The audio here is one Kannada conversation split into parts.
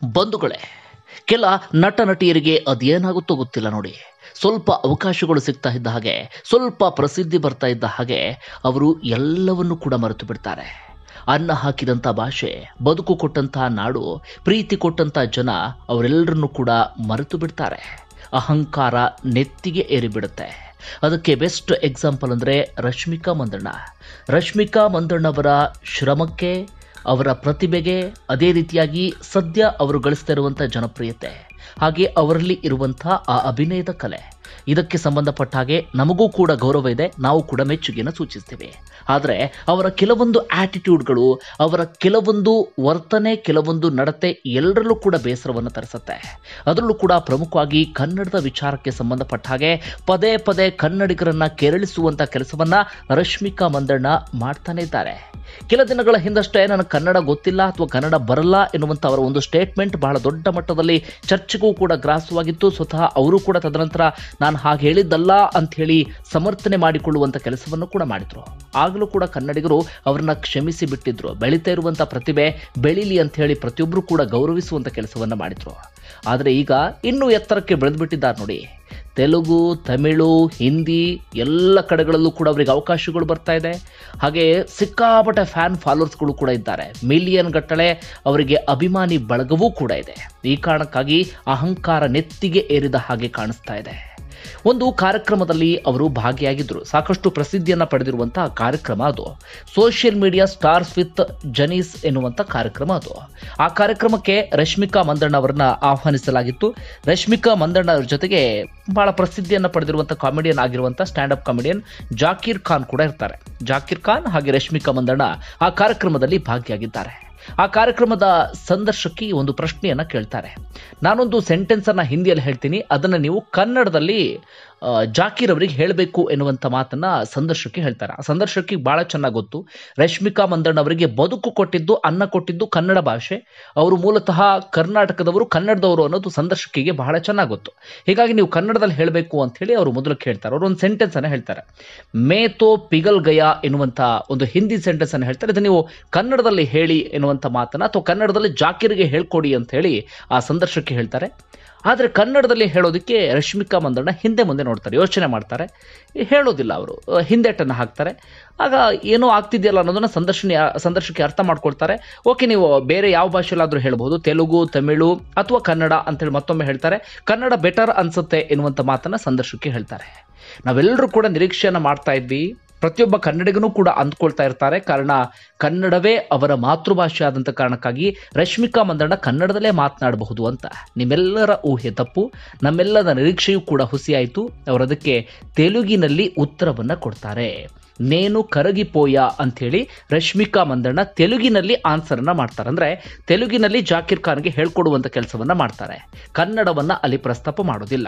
ಬಂಧುಗಳೇ ಕೆಲ ನಟ ನಟಿಯರಿಗೆ ಅದೇನಾಗುತ್ತೋ ಗೊತ್ತಿಲ್ಲ ನೋಡಿ ಸ್ವಲ್ಪ ಅವಕಾಶಗಳು ಸಿಗ್ತಾ ಇದ್ದ ಹಾಗೆ ಸ್ವಲ್ಪ ಪ್ರಸಿದ್ಧಿ ಬರ್ತಾ ಇದ್ದ ಹಾಗೆ ಅವರು ಎಲ್ಲವನ್ನೂ ಕೂಡ ಮರೆತು ಬಿಡ್ತಾರೆ ಅನ್ನ ಹಾಕಿದಂಥ ಭಾಷೆ ಬದುಕು ಕೊಟ್ಟಂಥ ನಾಡು ಪ್ರೀತಿ ಕೊಟ್ಟಂಥ ಜನ ಅವರೆಲ್ಲರನ್ನೂ ಕೂಡ ಮರೆತು ಬಿಡ್ತಾರೆ ಅಹಂಕಾರ ನೆತ್ತಿಗೆ ಏರಿಬಿಡುತ್ತೆ ಅದಕ್ಕೆ ಬೆಸ್ಟ್ ಎಕ್ಸಾಂಪಲ್ ಅಂದರೆ ರಶ್ಮಿಕಾ ಮಂದಣ್ಣ ರಶ್ಮಿಕಾ ಮಂದಣ್ಣವರ ಶ್ರಮಕ್ಕೆ ಅವರ ಪ್ರತಿಭೆಗೆ ಅದೇ ರೀತಿಯಾಗಿ ಸದ್ಯ ಅವರು ಗಳಿಸ್ತಾ ಇರುವಂಥ ಜನಪ್ರಿಯತೆ ಹಾಗೆ ಅವರಲ್ಲಿ ಇರುವಂಥ ಆ ಅಭಿನಯದ ಕಲೆ ಇದಕ್ಕೆ ಸಂಬಂಧಪಟ್ಟ ಹಾಗೆ ನಮಗೂ ಕೂಡ ಗೌರವ ಇದೆ ನಾವು ಕೂಡ ಮೆಚ್ಚುಗೆಯನ್ನು ಸೂಚಿಸ್ತೀವಿ ಆದರೆ ಅವರ ಕೆಲವೊಂದು ಆಟಿಟ್ಯೂಡ್ಗಳು ಅವರ ಕೆಲವೊಂದು ವರ್ತನೆ ಕೆಲವೊಂದು ನಡತೆ ಎಲ್ಲರಲ್ಲೂ ಕೂಡ ಬೇಸರವನ್ನು ತರಿಸುತ್ತೆ ಅದರಲ್ಲೂ ಕೂಡ ಪ್ರಮುಖವಾಗಿ ಕನ್ನಡದ ವಿಚಾರಕ್ಕೆ ಸಂಬಂಧಪಟ್ಟ ಹಾಗೆ ಪದೇ ಪದೇ ಕನ್ನಡಿಗರನ್ನ ಕೆರಳಿಸುವಂಥ ಕೆಲಸವನ್ನ ರಶ್ಮಿಕಾ ಮಂದಣ್ಣ ಮಾಡ್ತಾನೆ ಇದ್ದಾರೆ ಕೆಲ ದಿನಗಳ ಹಿಂದಷ್ಟೇ ನನಗೆ ಕನ್ನಡ ಗೊತ್ತಿಲ್ಲ ಅಥವಾ ಕನ್ನಡ ಬರಲ್ಲ ಎನ್ನುವಂಥ ಅವರ ಒಂದು ಸ್ಟೇಟ್ಮೆಂಟ್ ಬಹಳ ದೊಡ್ಡ ಮಟ್ಟದಲ್ಲಿ ಚರ್ಚೆಗೂ ಕೂಡ ಗ್ರಾಸವಾಗಿತ್ತು ಸ್ವತಃ ಅವರು ಕೂಡ ತದನಂತರ ನಾನು ಹಾಗೆ ಹೇಳಿದ್ದಲ್ಲ ಅಂತ ಹೇಳಿ ಸಮರ್ಥನೆ ಮಾಡಿಕೊಳ್ಳುವಂಥ ಕೆಲಸವನ್ನು ಕೂಡ ಮಾಡಿದ್ರು ಆಗಲೂ ಕೂಡ ಕನ್ನಡಿಗರು ಅವರನ್ನ ಕ್ಷಮಿಸಿ ಬಿಟ್ಟಿದ್ರು ಬೆಳೀತಾ ಇರುವಂಥ ಪ್ರತಿಭೆ ಬೆಳೀಲಿ ಅಂತ ಹೇಳಿ ಪ್ರತಿಯೊಬ್ಬರು ಕೂಡ ಗೌರವಿಸುವಂಥ ಕೆಲಸವನ್ನು ಮಾಡಿದ್ರು ಆದರೆ ಈಗ ಇನ್ನೂ ಎತ್ತರಕ್ಕೆ ಬೆಳೆದ್ಬಿಟ್ಟಿದ್ದಾರೆ ನೋಡಿ ತೆಲುಗು ತಮಿಳು ಹಿಂದಿ ಎಲ್ಲ ಕಡೆಗಳಲ್ಲೂ ಕೂಡ ಅವರಿಗೆ ಅವಕಾಶಗಳು ಬರ್ತಾ ಇದೆ ಹಾಗೆ ಸಿಕ್ಕಾಪಟ್ಟೆ ಫ್ಯಾನ್ ಫಾಲೋವರ್ಸ್ಗಳು ಕೂಡ ಇದ್ದಾರೆ ಮಿಲಿಯನ್ ಗಟ್ಟಲೆ ಅವರಿಗೆ ಅಭಿಮಾನಿ ಬಳಗವೂ ಕೂಡ ಇದೆ ಈ ಕಾರಣಕ್ಕಾಗಿ ಅಹಂಕಾರ ನೆತ್ತಿಗೆ ಏರಿದ ಹಾಗೆ ಕಾಣಿಸ್ತಾ ಇದೆ ಒಂದು ಕಾರ್ಯಕ್ರಮದಲ್ಲಿ ಅವರು ಭಾಗಿಯಾಗಿದ್ದರು ಸಾಕಷ್ಟು ಪ್ರಸಿದ್ಧಿಯನ್ನು ಪಡೆದಿರುವಂತಹ ಕಾರ್ಯಕ್ರಮ ಅದು social media stars with Janice ಎನ್ನುವಂಥ ಕಾರ್ಯಕ್ರಮ ಅದು ಆ ಕಾರ್ಯಕ್ರಮಕ್ಕೆ ರಶ್ಮಿಕಾ ಮಂದಣ್ಣ ಅವರನ್ನ ಆಹ್ವಾನಿಸಲಾಗಿತ್ತು ರಶ್ಮಿಕಾ ಮಂದಣ್ಣ ಅವ್ರ ಜೊತೆಗೆ ಬಹಳ ಪ್ರಸಿದ್ಧಿಯನ್ನು ಪಡೆದಿರುವಂಥ ಕಾಮಿಡಿಯನ್ ಆಗಿರುವಂಥ stand up comedian Zakir Khan ಕೂಡ ಇರ್ತಾರೆ ಜಾಕೀರ್ ಖಾನ್ ಹಾಗೆ ರಶ್ಮಿಕಾ ಮಂದಣ್ಣ ಆ ಕಾರ್ಯಕ್ರಮದಲ್ಲಿ ಭಾಗಿಯಾಗಿದ್ದಾರೆ ಆ ಕಾರ್ಯಕ್ರಮದ ಸಂದರ್ಶಕಿ ಒಂದು ಪ್ರಶ್ನೆಯನ್ನ ಕೇಳ್ತಾರೆ ನಾನೊಂದು ಸೆಂಟೆನ್ಸ್ ಅನ್ನ ಹಿಂದಿಯಲ್ಲಿ ಹೇಳ್ತೀನಿ ಅದನ್ನ ನೀವು ಕನ್ನಡದಲ್ಲಿ ಆ, ಜಾಕೀರ್ ಅವರಿಗೆ ಹೇಳಬೇಕು ಎನ್ನುವಂಥ ಮಾತನ್ನ ಸಂದರ್ಶಕಿ ಹೇಳ್ತಾರೆ ಆ ಸಂದರ್ಶಕಿ ಬಹಳ ಚೆನ್ನಾಗಿ ಗೊತ್ತು ರಶ್ಮಿಕಾ ಮಂದಣ್ಣ ಅವರಿಗೆ ಬದುಕು ಕೊಟ್ಟಿದ್ದು ಅನ್ನ ಕೊಟ್ಟಿದ್ದು ಕನ್ನಡ ಭಾಷೆ ಅವರು ಮೂಲತಃ ಕರ್ನಾಟಕದವರು ಕನ್ನಡದವರು ಅನ್ನೋದು ಸಂದರ್ಶಕಿಗೆ ಬಹಳ ಚೆನ್ನಾಗಿ ಗೊತ್ತು ಹೀಗಾಗಿ ನೀವು ಕನ್ನಡದಲ್ಲಿ ಹೇಳಬೇಕು ಅಂತ ಹೇಳಿ ಅವರು ಮೊದಲು ಕೇಳ್ತಾರೆ ಅವರು ಒಂದು ಸೆಂಟೆನ್ಸ್ ಅನ್ನ ಹೇಳ್ತಾರೆ ಮೇತೋ ಪಿಗಲ್ ಗಯಾ ಎನ್ನುವಂಥ ಒಂದು ಹಿಂದಿ ಸೆಂಟೆನ್ಸ್ ಅನ್ನು ಹೇಳ್ತಾರೆ ಇದನ್ನು ನೀವು ಕನ್ನಡದಲ್ಲಿ ಹೇಳಿ ಎನ್ನುವಂಥ ಮಾತನ್ನ ಅಥವಾ ಕನ್ನಡದಲ್ಲಿ ಜಾಕೀರಿಗೆ ಹೇಳ್ಕೊಡಿ ಅಂತ ಹೇಳಿ ಆ ಸಂದರ್ಶಕಿ ಹೇಳ್ತಾರೆ ಆದರೆ ಕನ್ನಡದಲ್ಲಿ ಹೇಳೋದಕ್ಕೆ ರಶ್ಮಿಕಾ ಮಂದಣ್ಣ ಹಿಂದೆ ಮುಂದೆ ನೋಡ್ತಾರೆ ಯೋಚನೆ ಮಾಡ್ತಾರೆ ಹೇಳೋದಿಲ್ಲ ಅವರು ಹಿಂದೆಟನ್ನು ಹಾಕ್ತಾರೆ ಆಗ ಏನೋ ಆಗ್ತಿದೆಯಲ್ಲ ಅನ್ನೋದನ್ನ ಸಂದರ್ಶನ ಸಂದರ್ಶಕಿ ಅರ್ಥ ಮಾಡ್ಕೊಳ್ತಾರೆ ಓಕೆ ನೀವು ಬೇರೆ ಯಾವ ಭಾಷೆಯಲ್ಲಾದರೂ ಹೇಳ್ಬೋದು ತೆಲುಗು ತಮಿಳು ಅಥವಾ ಕನ್ನಡ ಅಂತೇಳಿ ಮತ್ತೊಮ್ಮೆ ಹೇಳ್ತಾರೆ ಕನ್ನಡ ಬೆಟರ್ ಅನ್ಸುತ್ತೆ ಎನ್ನುವಂಥ ಮಾತನ್ನ ಸಂದರ್ಶಕಿ ಹೇಳ್ತಾರೆ ನಾವೆಲ್ಲರೂ ಕೂಡ ನಿರೀಕ್ಷೆಯನ್ನು ಮಾಡ್ತಾ ಇದ್ವಿ ಪ್ರತಿಯೊಬ್ಬ ಕನ್ನಡಿಗನೂ ಕೂಡ ಅಂದ್ಕೊಳ್ತಾ ಇರ್ತಾರೆ ಕಾರಣ ಕನ್ನಡವೇ ಅವರ ಮಾತೃಭಾಷೆ ಆದಂಥ ಕಾರಣಕ್ಕಾಗಿ ರಶ್ಮಿಕಾ ಮಂದಣ್ಣ ಕನ್ನಡದಲ್ಲೇ ಮಾತನಾಡಬಹುದು ಅಂತ ನಿಮ್ಮೆಲ್ಲರ ಊಹೆ ತಪ್ಪು ನಮ್ಮೆಲ್ಲರ ನಿರೀಕ್ಷೆಯೂ ಕೂಡ ಹುಸಿಯಾಯಿತು ಅವರು ಅದಕ್ಕೆ ತೆಲುಗಿನಲ್ಲಿ ಉತ್ತರವನ್ನು ಕೊಡ್ತಾರೆ ನೇನು ಕರಗಿಪೋಯ ಅಂಥೇಳಿ ರಶ್ಮಿಕಾ ಮಂದಣ್ಣ ತೆಲುಗಿನಲ್ಲಿ ಆನ್ಸರನ್ನ ಮಾಡ್ತಾರೆ ಅಂದ್ರೆ ತೆಲುಗಿನಲ್ಲಿ ಜಾಕೀರ್ ಖಾನ್ಗೆ ಹೇಳ್ಕೊಡುವಂಥ ಕೆಲಸವನ್ನ ಮಾಡ್ತಾರೆ ಕನ್ನಡವನ್ನ ಅಲ್ಲಿ ಪ್ರಸ್ತಾಪ ಮಾಡೋದಿಲ್ಲ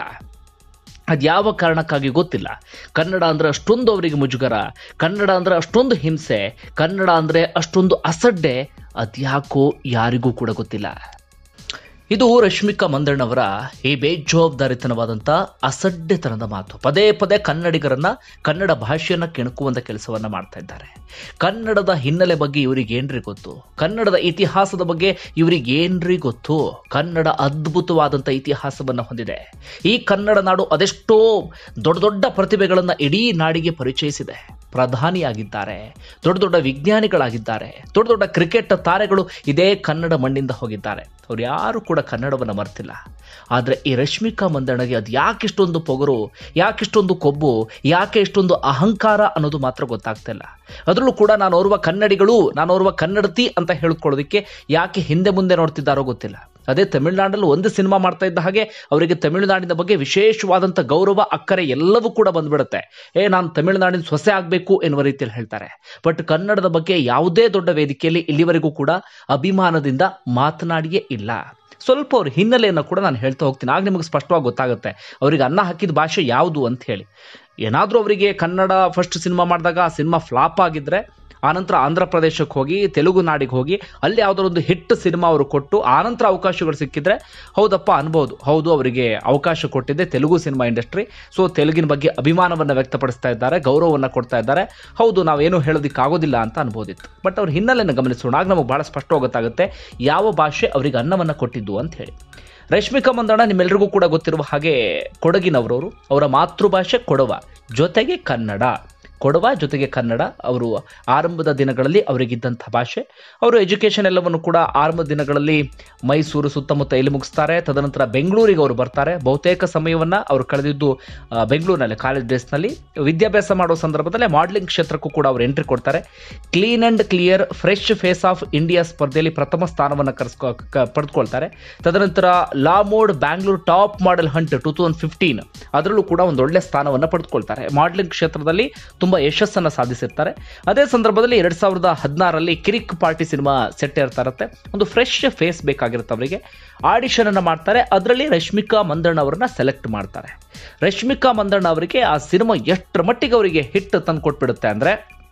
ಅದ್ಯಾವ ಕಾರಣಕ್ಕಾಗಿ ಗೊತ್ತಿಲ್ಲ ಕನ್ನಡ ಅಂದ್ರೆ ಅಷ್ಟೊಂದು ಅವರಿಗೆ ಮುಜುಗರ ಕನ್ನಡ ಅಂದ್ರೆ ಅಷ್ಟೊಂದು ಹಿಂಸೆ ಕನ್ನಡ ಅಂದ್ರೆ ಅಷ್ಟೊಂದು ಅಸಡ್ಡೆ ಅದ್ಯಾಕೋ ಯಾರಿಗೂ ಕೂಡ ಗೊತ್ತಿಲ್ಲ ಇದು ರಶ್ಮಿಕಾ ಮಂದಣ್ಣವರ ಈ ಬೇಜವಾಬ್ದಾರಿತನವಾದಂಥ ಅಸಡ್ಡೆತನದ ಮಾತು ಪದೇ ಪದೇ ಕನ್ನಡಿಗರನ್ನ ಕನ್ನಡ ಭಾಷೆಯನ್ನ ಕೆಣಕುವಂಥ ಕೆಲಸವನ್ನ ಮಾಡ್ತಾ ಇದ್ದಾರೆ ಕನ್ನಡದ ಹಿನ್ನೆಲೆ ಬಗ್ಗೆ ಇವರಿಗೆ ಏನ್ರಿ ಗೊತ್ತು ಕನ್ನಡದ ಇತಿಹಾಸದ ಬಗ್ಗೆ ಇವರಿಗೆ ಏನ್ರಿ ಗೊತ್ತು ಕನ್ನಡ ಅದ್ಭುತವಾದಂಥ ಇತಿಹಾಸವನ್ನ ಹೊಂದಿದೆ ಈ ಕನ್ನಡ ನಾಡು ಅದೆಷ್ಟೋ ದೊಡ್ಡ ದೊಡ್ಡ ಪ್ರತಿಭೆಗಳನ್ನ ಇಡೀ ನಾಡಿಗೆ ಪರಿಚಯಿಸಿದೆ ಪ್ರಧಾನಿಯಾಗಿದ್ದಾರೆ ದೊಡ್ಡ ದೊಡ್ಡ ವಿಜ್ಞಾನಿಗಳಾಗಿದ್ದಾರೆ ದೊಡ್ಡ ದೊಡ್ಡ ಕ್ರಿಕೆಟ್ ತಾರೆಗಳು ಇದೇ ಕನ್ನಡ ಮಣ್ಣಿಂದ ಹೋಗಿದ್ದಾರೆ ಅವ್ರು ಯಾರು ಕೂಡ ಕನ್ನಡವನ್ನು ಮರ್ತಿಲ್ಲ ಆದರೆ ಈ ರಶ್ಮಿಕಾ ಮಂದಣ್ಣಗೆ ಅದು ಯಾಕಿಷ್ಟೊಂದು ಪೊಗರು ಯಾಕಿಷ್ಟೊಂದು ಕೊಬ್ಬು ಯಾಕೆ ಇಷ್ಟೊಂದು ಅಹಂಕಾರ ಅನ್ನೋದು ಮಾತ್ರ ಗೊತ್ತಾಗ್ತಿಲ್ಲ ಅದರಲ್ಲೂ ಕೂಡ ನಾನು ಓರ್ವ ಕನ್ನಡಿಗಳು ನಾನು ಓರ್ವ ಕನ್ನಡತಿ ಅಂತ ಹೇಳ್ಕೊಳ್ಳೋದಕ್ಕೆ ಯಾಕೆ ಹಿಂದೆ ಮುಂದೆ ನೋಡ್ತಿದ್ದಾರೋ ಗೊತ್ತಿಲ್ಲ ಅದೇ ತಮಿಳುನಾಡಲ್ಲಿ ಒಂದು ಸಿನಿಮಾ ಮಾಡ್ತಾ ಇದ್ದ ಹಾಗೆ ಅವರಿಗೆ ತಮಿಳುನಾಡಿನ ಬಗ್ಗೆ ವಿಶೇಷವಾದಂಥ ಗೌರವ ಅಕ್ಕರೆ ಎಲ್ಲವೂ ಕೂಡ ಬಂದ್ಬಿಡುತ್ತೆ ಏ ನಾನು ತಮಿಳುನಾಡಿನ ಸೊಸೆ ಆಗಬೇಕು ಎನ್ನುವ ರೀತಿಯಲ್ಲಿ ಹೇಳ್ತಾರೆ ಬಟ್ ಕನ್ನಡದ ಬಗ್ಗೆ ಯಾವುದೇ ದೊಡ್ಡ ವೇದಿಕೆಯಲ್ಲಿ ಇಲ್ಲಿವರೆಗೂ ಕೂಡ ಅಭಿಮಾನದಿಂದ ಮಾತನಾಡಿಯೇ ಇಲ್ಲ ಸ್ವಲ್ಪ ಅವ್ರ ಹಿನ್ನೆಲೆಯನ್ನು ಕೂಡ ನಾನು ಹೇಳ್ತಾ ಹೋಗ್ತೀನಿ ಆಗ ನಿಮಗೆ ಸ್ಪಷ್ಟವಾಗಿ ಗೊತ್ತಾಗುತ್ತೆ ಅವರಿಗೆ ಅನ್ನ ಹಾಕಿದ ಭಾಷೆ ಯಾವುದು ಅಂತ ಹೇಳಿ ಏನಾದರೂ ಅವರಿಗೆ ಕನ್ನಡ ಫಸ್ಟ್ ಸಿನಿಮಾ ಮಾಡಿದಾಗ ಆ ಸಿನಿಮಾ ಫ್ಲಾಪ್ ಆಗಿದ್ರೆ ಆನಂತರ ಆಂಧ್ರ ಪ್ರದೇಶಕ್ಕೆ ಹೋಗಿ ತೆಲುಗು ನಾಡಿಗೆ ಹೋಗಿ ಅಲ್ಲಿ ಯಾವುದೋ ಒಂದು ಹಿಟ್ ಸಿನಿಮಾ ಅವರು ಕೊಟ್ಟು ಆನಂತರ ಅವಕಾಶಗಳು ಸಿಕ್ಕಿದ್ರೆ ಹೌದಪ್ಪ ಅನ್ಬೋದು ಹೌದು ಅವರಿಗೆ ಅವಕಾಶ ಕೊಟ್ಟಿದ್ದೆ ತೆಲುಗು ಸಿನಿಮಾ ಇಂಡಸ್ಟ್ರಿ ಸೊ ತೆಲುಗಿನ ಬಗ್ಗೆ ಅಭಿಮಾನವನ್ನು ವ್ಯಕ್ತಪಡಿಸ್ತಾ ಇದ್ದಾರೆ ಗೌರವವನ್ನು ಕೊಡ್ತಾ ಇದ್ದಾರೆ ಹೌದು ನಾವೇನು ಹೇಳೋದಕ್ಕೆ ಆಗೋದಿಲ್ಲ ಅಂತ ಅನ್ಬೋದಿತ್ತು ಬಟ್ ಅವ್ರ ಹಿನ್ನೆಲೆಯನ್ನು ಗಮನಿಸೋಣ ಆಗ ನಮಗೆ ಬಹಳ ಸ್ಪಷ್ಟವಾಗಿ ಗೊತ್ತಾಗುತ್ತೆ ಯಾವ ಭಾಷೆ ಅವರಿಗೆ ಅನ್ನವನ್ನು ಕೊಟ್ಟಿದ್ದು ಅಂತ ಹೇಳಿ ರಶ್ಮಿಕಾ ಮಂದಣ್ಣ ನಿಮ್ಮೆಲ್ರಿಗೂ ಕೂಡ ಗೊತ್ತಿರುವ ಹಾಗೆ ಕೊಡಗಿನವರವರು ಅವರ ಮಾತೃಭಾಷೆ ಕೊಡವ ಜೊತೆಗೆ ಕನ್ನಡ ಕೊಡವ ಜೊತೆಗೆ ಕನ್ನಡ ಅವರು ಆರಂಭದ ದಿನಗಳಲ್ಲಿ ಅವರಿಗಿದ್ದಂಥ ಭಾಷೆ ಅವರು ಎಜುಕೇಷನ್ ಎಲ್ಲವನ್ನು ಕೂಡ ಆರಂಭದ ದಿನಗಳಲ್ಲಿ ಮೈಸೂರು ಸುತ್ತಮುತ್ತ ಇಲ್ಲಿ ಮುಗಿಸ್ತಾರೆ ತದನಂತರ ಬೆಂಗಳೂರಿಗೆ ಅವರು ಬರ್ತಾರೆ ಬಹುತೇಕ ಸಮಯವನ್ನು ಅವರು ಕಳೆದಿದ್ದು ಆ, ಬೆಂಗಳೂರಿನಲ್ಲಿ ಕಾಲೇಜ್ ಡೇಸ್ನಲ್ಲಿ ವಿದ್ಯಾಭ್ಯಾಸ ಮಾಡೋ ಸಂದರ್ಭದಲ್ಲಿ ಮಾಡಲಿಂಗ್ ಕ್ಷೇತ್ರಕ್ಕೂ ಕೂಡ ಅವರು ಎಂಟ್ರಿ ಕೊಡ್ತಾರೆ clean and clear fresh face of India ಸ್ಪರ್ಧೆಯಲ್ಲಿ ಪ್ರಥಮ ಸ್ಥಾನವನ್ನು ಕರೆಸ್ಕೊ ಕ- ಪಡೆದುಕೊಳ್ತಾರೆ ತದನಂತರ La Mode Bangalore top model hunt two thousand fifteen ಅದರಲ್ಲೂ ಕೂಡ ಒಂದು ಒಳ್ಳೆ ಸ್ಥಾನವನ್ನು ಪಡೆದುಕೊಳ್ತಾರೆ ಮಾಡಲಿಂಗ್ ಕ್ಷೇತ್ರದಲ್ಲಿ ತುಂಬಾ ಯಶಸ್ಸನ್ನು ಸಾಧಿಸಿರ್ತಾರೆ ಅದೇ ಸಂದರ್ಭದಲ್ಲಿ ಎರಡ್ ಸಾವಿರದ ಹದಿನಾರರಲ್ಲಿ ಕಿರಿಕ್ ಪಾರ್ಟಿ ಸಿನಿಮಾ ಸೆಟ್ ಇರ್ತಾ ಇರುತ್ತೆ ಒಂದು ಫ್ರೆಶ್ ಫೇಸ್ ಬೇಕಾಗಿರುತ್ತೆ ಅವರಿಗೆ ಆಡಿಷನ್ ಅನ್ನ ಮಾಡ್ತಾರೆ ಅದರಲ್ಲಿ ರಶ್ಮಿಕಾ ಮಂದಣ್ಣ ಅವರನ್ನ ಸೆಲೆಕ್ಟ್ ಮಾಡ್ತಾರೆ ರಶ್ಮಿಕಾ ಮಂದಣ್ಣ ಅವರಿಗೆ ಆ ಸಿನಿಮಾ ಎಷ್ಟರ ಮಟ್ಟಿಗೆ ಅವರಿಗೆ ಹಿಟ್ ತಂದು ಕೊಟ್ಬಿಡುತ್ತೆ ಅಂದ್ರೆ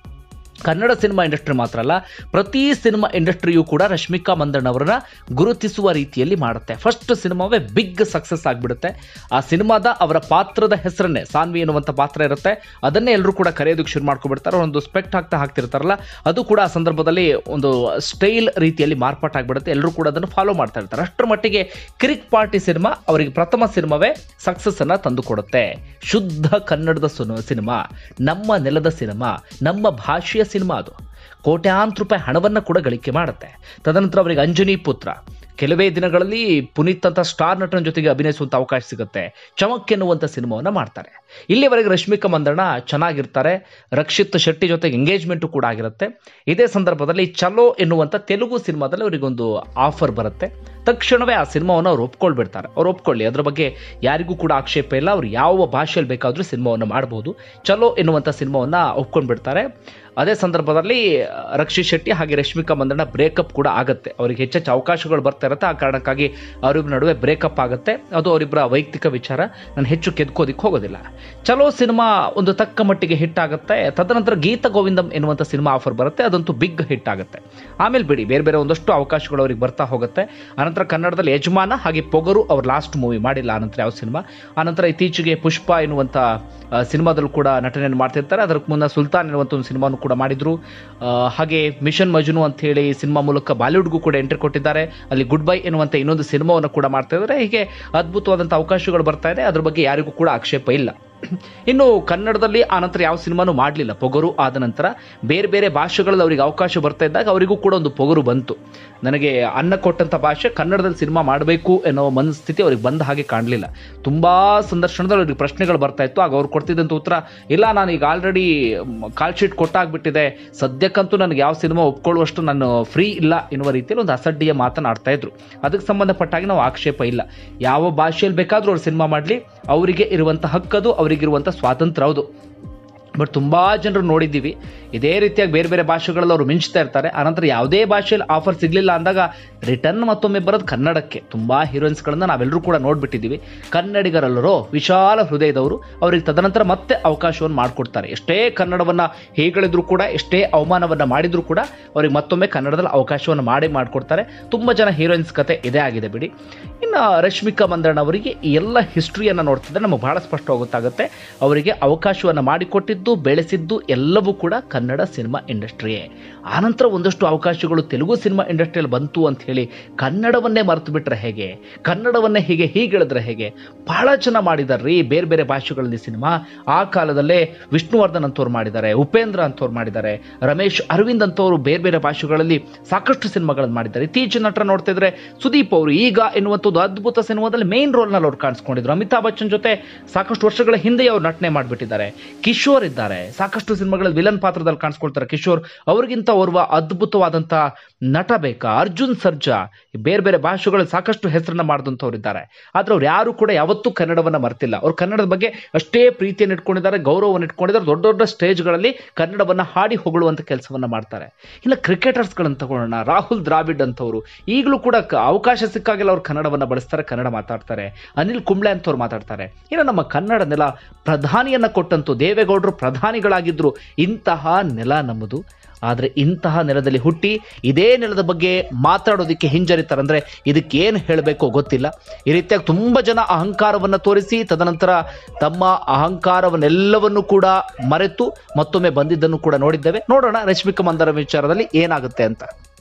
ಕನ್ನಡ ಸಿನಿಮಾ ಇಂಡಸ್ಟ್ರಿ ಮಾತ್ರ ಅಲ್ಲ ಪ್ರತಿ ಸಿನಿಮಾ ಇಂಡಸ್ಟ್ರಿಯೂ ಕೂಡ ರಶ್ಮಿಕಾ ಮಂದಣ್ಣ ಅವರನ್ನ ಗುರುತಿಸುವ ರೀತಿಯಲ್ಲಿ ಮಾಡುತ್ತೆ ಫಸ್ಟ್ ಸಿನಿಮಾವೇ ಬಿಗ್ ಸಕ್ಸಸ್ ಆಗಿಬಿಡುತ್ತೆ ಆ ಸಿನಿಮಾದ ಅವರ ಪಾತ್ರದ ಹೆಸರನ್ನೇ ಸಾನ್ವಿ ಎನ್ನುವಂಥ ಪಾತ್ರ ಇರುತ್ತೆ ಅದನ್ನೇ ಎಲ್ಲರೂ ಕೂಡ ಕರೆಯೋದಕ್ಕೆ ಶುರು ಮಾಡ್ಕೊಬಿಡ್ತಾರೆ ಒಂದು ಸ್ಪೆಕ್ಟ್ ಹಾಕ್ತಾ ಹಾಕ್ತಿರ್ತಾರಲ್ಲ ಅದು ಕೂಡ ಆ ಸಂದರ್ಭದಲ್ಲಿ ಒಂದು ಸ್ಟೈಲ್ ರೀತಿಯಲ್ಲಿ ಮಾರ್ಪಾಟಾಗ್ಬಿಡುತ್ತೆ ಎಲ್ಲರೂ ಕೂಡ ಅದನ್ನು ಫಾಲೋ ಮಾಡ್ತಾ ಇರ್ತಾರೆ ಅಷ್ಟರ ಮಟ್ಟಿಗೆ ಕಿರಿಕ್ ಪಾರ್ಟಿ ಸಿನಿಮಾ ಅವರಿಗೆ ಪ್ರಥಮ ಸಿನಿಮಾವೇ ಸಕ್ಸಸ್ ಅನ್ನ ತಂದುಕೊಡುತ್ತೆ ಶುದ್ಧ ಕನ್ನಡದ ಸುನ- ಸಿನಿಮಾ ನಮ್ಮ ನೆಲದ ಸಿನಿಮಾ ನಮ್ಮ ಭಾಷೆಯ ಸಿನಿಮಾ ಅದು ಕೋಟ್ಯಾಂತರ ರೂಪಾಯಿ ಹಣವನ್ನು ಕೂಡ ಗಳಿಕೆ ಮಾಡುತ್ತೆ ತದನಂತರ ಅವರಿಗೆ ಅಂಜನಿ ಪುತ್ರ ಕೆಲವೇ ದಿನಗಳಲ್ಲಿ ಪುನೀತ್ ಅಂತ ಸ್ಟಾರ್ ನಟನ ಜೊತೆಗೆ ಅಭಿನಯಿಸುವಂತ ಅವಕಾಶ ಸಿಗುತ್ತೆ ಚಮಕ್ ಎನ್ನುವಂಥ ಸಿನಿಮಾವನ್ನ ಮಾಡ್ತಾರೆ ಇಲ್ಲಿವರೆಗೆ ರಶ್ಮಿಕಾ ಮಂದಣ್ಣ ಚೆನ್ನಾಗಿರ್ತಾರೆ ರಕ್ಷಿತ್ ಶೆಟ್ಟಿ ಜೊತೆಗೆ ಎಂಗೇಜ್ಮೆಂಟು ಕೂಡ ಆಗಿರುತ್ತೆ ಇದೇ ಸಂದರ್ಭದಲ್ಲಿ ಚಲೋ ಎನ್ನುವಂಥ ತೆಲುಗು ಸಿನಿಮಾದಲ್ಲಿ ಅವರಿಗೊಂದು ಆಫರ್ ಬರುತ್ತೆ ತಕ್ಷಣವೇ ಆ ಸಿನಿಮಾವನ್ನು ಅವ್ರು ಒಪ್ಕೊಳ್ಬಿಡ್ತಾರೆ ಅವ್ರು ಒಪ್ಕೊಳ್ಳಿ ಅದ್ರ ಬಗ್ಗೆ ಯಾರಿಗೂ ಕೂಡ ಆಕ್ಷೇಪ ಇಲ್ಲ ಅವ್ರು ಯಾವ ಭಾಷೆಯಲ್ಲಿ ಬೇಕಾದರೂ ಸಿನಿಮಾವನ್ನು ಮಾಡ್ಬೋದು ಚಲೋ ಎನ್ನುವಂಥ ಸಿನಿಮಾವನ್ನು ಒಪ್ಕೊಂಡ್ಬಿಡ್ತಾರೆ ಅದೇ ಸಂದರ್ಭದಲ್ಲಿ ಆ, ರಕ್ಷಿತ್ ಶೆಟ್ಟಿ ಹಾಗೆ ರಶ್ಮಿಕಾ ಮಂದಣ್ಣ ಬ್ರೇಕಪ್ ಕೂಡ ಆಗುತ್ತೆ ಅವರಿಗೆ ಹೆಚ್ಚೆಚ್ಚು ಅವಕಾಶಗಳು ಬರ್ತಾ ಇರುತ್ತೆ ಆ ಕಾರಣಕ್ಕಾಗಿ ಅವರಿಬ್ಬರ ನಡುವೆ ಬ್ರೇಕಪ್ ಆಗುತ್ತೆ ಅದು ಅವರಿಬ್ಬರ ವೈಯಕ್ತಿಕ ವಿಚಾರ ನಾನು ಹೆಚ್ಚು ಕೆದ್ಕೋದಿಕ್ಕೆ ಹೋಗೋದಿಲ್ಲ ಚಲೋ ಸಿನಿಮಾ ಒಂದು ತಕ್ಕ ಮಟ್ಟಿಗೆ ಹಿಟ್ ಆಗುತ್ತೆ ತದನಂತರ ಗೀತ ಗೋವಿಂದಂ ಎನ್ನುವಂಥ ಸಿನಿಮಾ ಆಫರ್ ಬರುತ್ತೆ ಅದಂತೂ ಬಿಗ್ ಹಿಟ್ ಆಗುತ್ತೆ ಆಮೇಲೆ ಬಿಡಿ ಬೇರೆ ಬೇರೆ ಒಂದಷ್ಟು ಅವಕಾಶಗಳು ಅವ್ರಿಗೆ ಬರ್ತಾ ಹೋಗುತ್ತೆ ಆನಂತರ ಕನ್ನಡದಲ್ಲಿ ಯಜಮಾನ ಹಾಗೆ ಪೊಗರು ಅವ್ರು ಲಾಸ್ಟ್ ಮೂವಿ ಮಾಡಿಲ್ಲ ಆನಂತರ ಯಾವ ಸಿನಿಮಾ ಆನಂತರ ಇತ್ತೀಚೆಗೆ ಪುಷ್ಪ ಎನ್ನುವಂಥ ಆ, ಸಿನಿಮಾದಲ್ಲೂ ಕೂಡ ನಟನೆಯನ್ನು ಮಾಡ್ತಿರ್ತಾರೆ ಅದಕ್ಕೆ ಮುನ್ನ ಸುಲ್ತಾನ್ ಎನ್ನುವಂಥ ಒಂದು ಸಿನಿಮಾನು ಕೂಡ ಮಾಡಿದ್ರು ಆ, ಹಾಗೆ ಮಿಷನ್ ಮಜ್ನು ಅಂತ ಹೇಳಿ ಸಿನಿಮಾ ಮೂಲಕ ಬಾಲಿವುಡ್ಗೂ ಕೂಡ ಎಂಟ್ರಿ ಕೊಟ್ಟಿದ್ದಾರೆ ಅಲ್ಲಿ ಗುಡ್ ಬೈ ಎನ್ನುವಂಥ ಇನ್ನೊಂದು ಸಿನಿಮಾವನ್ನು ಕೂಡ ಮಾಡ್ತಾ ಇದ್ದಾರೆ ಹೀಗೆ ಅದ್ಭುತವಾದಂಥ ಅವಕಾಶಗಳು ಬರ್ತಾ ಇದೆ ಅದ್ರ ಬಗ್ಗೆ ಯಾರಿಗೂ ಕೂಡ ಆಕ್ಷೇಪ ಇಲ್ಲ ಇನ್ನು ಕನ್ನಡದಲ್ಲಿ ಆನಂತರ ಯಾವ ಸಿನಿಮಾನು ಮಾಡಲಿಲ್ಲ ಪೊಗರು ಆದ ನಂತರ ಬೇರೆ ಬೇರೆ ಭಾಷೆಗಳಲ್ಲಿ ಅವರಿಗೆ ಅವಕಾಶ ಬರ್ತಾ ಇದ್ದಾಗ ಅವರಿಗೂ ಕೂಡ ಒಂದು ಪೊಗರು ಬಂತು ನನಗೆ ಅನ್ನ ಕೊಟ್ಟಂಥ ಭಾಷೆ ಕನ್ನಡದಲ್ಲಿ ಸಿನಿಮಾ ಮಾಡಬೇಕು ಅನ್ನೋ ಮನಸ್ಥಿತಿ ಅವ್ರಿಗೆ ಬಂದ ಹಾಗೆ ಕಾಣಲಿಲ್ಲ ತುಂಬ ಸಂದರ್ಶನದಲ್ಲಿ ಅವ್ರಿಗೆ ಪ್ರಶ್ನೆಗಳು ಬರ್ತಾ ಇತ್ತು ಆಗ ಅವ್ರು ಕೊಡ್ತಿದ್ದಂಥ ಉತ್ತರ ಇಲ್ಲ ನಾನು ಈಗ ಆಲ್ರೆಡಿ ಕಾಲ್ ಶೀಟ್ ಕೊಟ್ಟಾಗ್ಬಿಟ್ಟಿದೆ ಸದ್ಯಕ್ಕಂತೂ ನನಗೆ ಯಾವ ಸಿನಿಮಾ ಒಪ್ಕೊಳ್ಳುವಷ್ಟು ನಾನು ಫ್ರೀ ಇಲ್ಲ ಎನ್ನುವ ರೀತಿಯಲ್ಲಿ ಒಂದು ಅಸಡ್ಡಿಯ ಮಾತನಾಡ್ತಾ ಇದ್ರು ಅದಕ್ಕೆ ಸಂಬಂಧಪಟ್ಟಾಗಿ ನಾವು ಆಕ್ಷೇಪ ಇಲ್ಲ ಯಾವ ಭಾಷೆಯಲ್ಲಿ ಬೇಕಾದರೂ ಅವ್ರು ಸಿನಿಮಾ ಮಾಡಲಿ ಅವರಿಗೆ ಇರುವಂಥ ಹಕ್ಕದು ಅವರಿಗಿರುವಂಥ ಸ್ವಾತಂತ್ರ್ಯ ಹೌದು ಬಟ್ ತುಂಬ ಜನರು ನೋಡಿದ್ದೀವಿ ಇದೇ ರೀತಿಯಾಗಿ ಬೇರೆ ಬೇರೆ ಭಾಷೆಗಳಲ್ಲಿ ಅವರು ಮಿಂಚ್ತಾ ಇರ್ತಾರೆ ಆನಂತರ ಯಾವುದೇ ಭಾಷೆಯಲ್ಲಿ ಆಫರ್ ಸಿಗಲಿಲ್ಲ ಅಂದಾಗ ರಿಟರ್ನ್ ಮತ್ತೊಮ್ಮೆ ಬರೋದು ಕನ್ನಡಕ್ಕೆ ತುಂಬ ಹೀರೋಯಿನ್ಸ್ಗಳನ್ನ ನಾವೆಲ್ಲರೂ ಕೂಡ ನೋಡ್ಬಿಟ್ಟಿದ್ದೀವಿ ಕನ್ನಡಿಗರಲ್ಲರೋ ವಿಶಾಲ ಹೃದಯದವರು ಅವರಿಗೆ ತದನಂತರ ಮತ್ತೆ ಅವಕಾಶವನ್ನು ಮಾಡಿಕೊಡ್ತಾರೆ ಎಷ್ಟೇ ಕನ್ನಡವನ್ನು ಹೇಗಳಿದ್ರು ಕೂಡ ಎಷ್ಟೇ ಅವಮಾನವನ್ನು ಮಾಡಿದ್ರು ಕೂಡ ಅವರಿಗೆ ಮತ್ತೊಮ್ಮೆ ಕನ್ನಡದಲ್ಲಿ ಅವಕಾಶವನ್ನು ಮಾಡಿ ಮಾಡಿಕೊಡ್ತಾರೆ ತುಂಬ ಜನ ಹೀರೋಯಿನ್ಸ್ ಕತೆ ಇದೇ ಆಗಿದೆ ಬಿಡಿ ಇನ್ನು ರಶ್ಮಿಕಾ ಮಂದಣ್ಣ ಅವರಿಗೆ ಈ ಎಲ್ಲ ಹಿಸ್ಟ್ರಿಯನ್ನು ನೋಡ್ತಿದ್ರೆ ನಮಗೆ ಬಹಳ ಸ್ಪಷ್ಟವಾಗಿ ಗೊತ್ತಾಗುತ್ತೆ ಅವರಿಗೆ ಅವಕಾಶವನ್ನು ಮಾಡಿಕೊಟ್ಟಿದ್ದು ಬೆಳೆಸಿದ್ದು ಎಲ್ಲವೂ ಕೂಡ ಕನ್ನಡ ಸಿನಿಮಾ ಇಂಡಸ್ಟ್ರಿಯೇ ಆನಂತರ ಒಂದಷ್ಟು ಅವಕಾಶಗಳು ತೆಲುಗು ಸಿನಿಮಾ ಇಂಡಸ್ಟ್ರಿಯಲ್ಲಿ ಬಂತು ಅಂತ ಹೇಳಿ ಕನ್ನಡವನ್ನೇ ಮರೆತು ಬಿಟ್ರೆ ಹೇಗೆ ಕನ್ನಡವನ್ನೇ ಹೀಗೆ ಹೀಗೆಳಿದ್ರೆ ಹೇಗೆ ಬಹಳ ಜನ ಮಾಡಿದ್ದಾರೆ ರೀ ಬೇರೆ ಬೇರೆ ಭಾಷೆಗಳಲ್ಲಿ ಸಿನಿಮಾ ಆ ಕಾಲದಲ್ಲೇ ವಿಷ್ಣುವರ್ಧನ್ ಅಂತವ್ರು ಮಾಡಿದ್ದಾರೆ ಉಪೇಂದ್ರ ಅಂತವ್ರು ಮಾಡಿದ್ದಾರೆ ರಮೇಶ್ ಅರವಿಂದ್ ಅಂತವರು ಬೇರೆ ಬೇರೆ ಭಾಷೆಗಳಲ್ಲಿ ಸಾಕಷ್ಟು ಸಿನಿಮಾಗಳನ್ನು ಮಾಡಿದ್ದಾರೆ ಇತ್ತೀಚಿನ ನಟರ ನೋಡ್ತಾ ಇದ್ರೆ ಸುದೀಪ್ ಅವರು ಈಗ ಎನ್ನುವಂಥ ಒಂದು ಅದ್ಭುತ ಸಿನಿಮಾದಲ್ಲಿ ಮೇನ್ ರೋಲ್ನಲ್ಲಿ ಅವ್ರು ಕಾಣಿಸ್ಕೊಂಡಿದ್ರು ಅಮಿತಾಬ್ ಬಚ್ಚನ್ ಜೊತೆ ಸಾಕಷ್ಟು ವರ್ಷಗಳ ಹಿಂದೆ ಅವ್ರು ನಟನೆ ಮಾಡಿಬಿಟ್ಟಿದ್ದಾರೆ ಕಿಶೋರ್ ಇದ್ದಾರೆ ಸಾಕಷ್ಟು ಸಿನಿಮಾಗಳಲ್ಲಿ ವಿಲನ್ ಪಾತ್ರದಲ್ಲಿ ಕಾಣಿಸ್ಕೊಳ್ತಾರೆ ಕಿಶೋರ್ ಅವ್ರಿಗಿಂತ ಓರ್ವ ಅದ್ಭುತವಾದಂಥ ನಟ ಬೇಕಾ ಅರ್ಜುನ್ ಸರ್ಜಾ ಬೇರೆ ಬೇರೆ ಭಾಷೆಗಳಲ್ಲಿ ಸಾಕಷ್ಟು ಹೆಸರನ್ನ ಮಾಡಿದಂಥವ್ರು ಇದ್ದಾರೆ ಆದ್ರೆ ಅವ್ರು ಯಾರು ಕೂಡ ಯಾವತ್ತೂ ಕನ್ನಡವನ್ನ ಮರ್ತಿಲ್ಲ ಅವ್ರು ಕನ್ನಡದ ಬಗ್ಗೆ ಅಷ್ಟೇ ಪ್ರೀತಿಯನ್ನು ಇಟ್ಕೊಂಡಿದ್ದಾರೆ ಗೌರವವನ್ನು ಇಟ್ಕೊಂಡಿದ್ದಾರೆ ದೊಡ್ಡ ದೊಡ್ಡ ಸ್ಟೇಜ್ಗಳಲ್ಲಿ ಕನ್ನಡವನ್ನ ಹಾಡಿ ಹೊಗಳುವಂತ ಕೆಲಸವನ್ನ ಮಾಡ್ತಾರೆ ಇಲ್ಲ ಕ್ರಿಕೆಟರ್ಸ್ಗಳನ್ನ ತಗೊಳ್ಳೋಣ ರಾಹುಲ್ ದ್ರಾವಿಡ್ ಅಂತವರು ಈಗಲೂ ಕೂಡ ಕ- ಅವಕಾಶ ಸಿಕ್ಕಾಗೆಲ್ಲ ಅವ್ರು ಕನ್ನಡವನ್ನ ಬಳಸ್ತಾರೆ ಕನ್ನಡ ಮಾತಾಡ್ತಾರೆ ಅನಿಲ್ ಕುಂಬ್ಳೆ ಅಂತವ್ರು ಮಾತಾಡ್ತಾರೆ ಇನ್ನು ನಮ್ಮ ಕನ್ನಡ ನೆಲ ಪ್ರಧಾನಿಯನ್ನ ಕೊಟ್ಟಂತೂ ದೇವೇಗೌಡರು ಪ್ರಧಾನಿಗಳಾಗಿದ್ರು ಇಂತಹ ನೆಲ ನಮ್ಮದು ಆದರೆ ಇಂತಹ ನೆಲದಲ್ಲಿ ಹುಟ್ಟಿ ಇದೇ ನೆಲದ ಬಗ್ಗೆ ಮಾತಾಡೋದಕ್ಕೆ ಹಿಂಜರಿತಾರೆ ಅಂದ್ರೆ ಇದಕ್ಕೆ ಏನು ಹೇಳಬೇಕೋ ಗೊತ್ತಿಲ್ಲ ಈ ರೀತಿಯಾಗಿ ತುಂಬ ಜನ ಅಹಂಕಾರವನ್ನು ತೋರಿಸಿ ತದನಂತರ ತಮ್ಮ ಅಹಂಕಾರವನ್ನೆಲ್ಲವನ್ನು ಕೂಡ ಮರೆತು ಮತ್ತೊಮ್ಮೆ ಬಂದಿದ್ದನ್ನು ಕೂಡ ನೋಡಿದ್ದೇವೆ ನೋಡೋಣ ರಶ್ಮಿಕಾ ಮಂದರ ವಿಚಾರದಲ್ಲಿ ಏನಾಗುತ್ತೆ ಅಂತ